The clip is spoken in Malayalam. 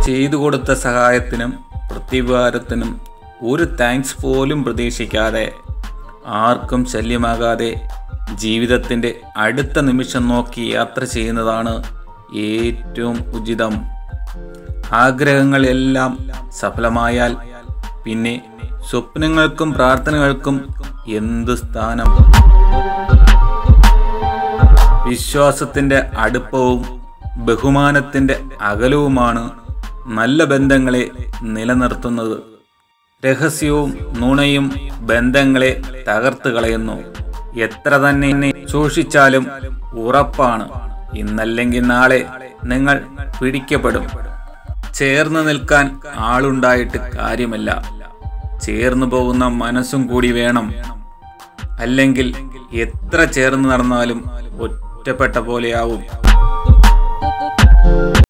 ചെയ്തു കൊടുത്ത സഹായത്തിനും പ്രത്യുപകാരത്തിനും ഒരു താങ്ക്സ് പോലും പ്രതീക്ഷിക്കാതെ ആർക്കും ശല്യമാകാതെ ജീവിതത്തിൻ്റെ അടുത്ത നിമിഷം നോക്കി യാത്ര ചെയ്യുന്നതാണ് ഏറ്റവും ഉചിതം ആഗ്രഹങ്ങളെല്ലാം സഫലമായാൽ പിന്നെ സ്വപ്നങ്ങൾക്കും പ്രാർത്ഥനകൾക്കും എന്ത് സ്ഥാനം വിശ്വാസത്തിൻ്റെ അടുപ്പവും ബഹുമാനത്തിൻ്റെ അകലവുമാണ് നല്ല ബന്ധങ്ങളെ നിലനിർത്തുന്നത് രഹസ്യവും നുണയും ബന്ധങ്ങളെ തകർത്ത് കളയുന്നു എത്ര തന്നെ സൂക്ഷിച്ചാലും ഉറപ്പാണ് ഇന്നല്ലെങ്കിൽ നാളെ നിങ്ങൾ പിടിക്കപ്പെടും ചേർന്ന് നിൽക്കാൻ ആളുണ്ടായിട്ട് കാര്യമല്ല ചേർന്നു പോകുന്ന മനസ്സും കൂടി വേണം അല്ലെങ്കിൽ എത്ര ചേർന്ന് നടന്നാലും ഒറ്റപ്പെട്ട പോലെയാവും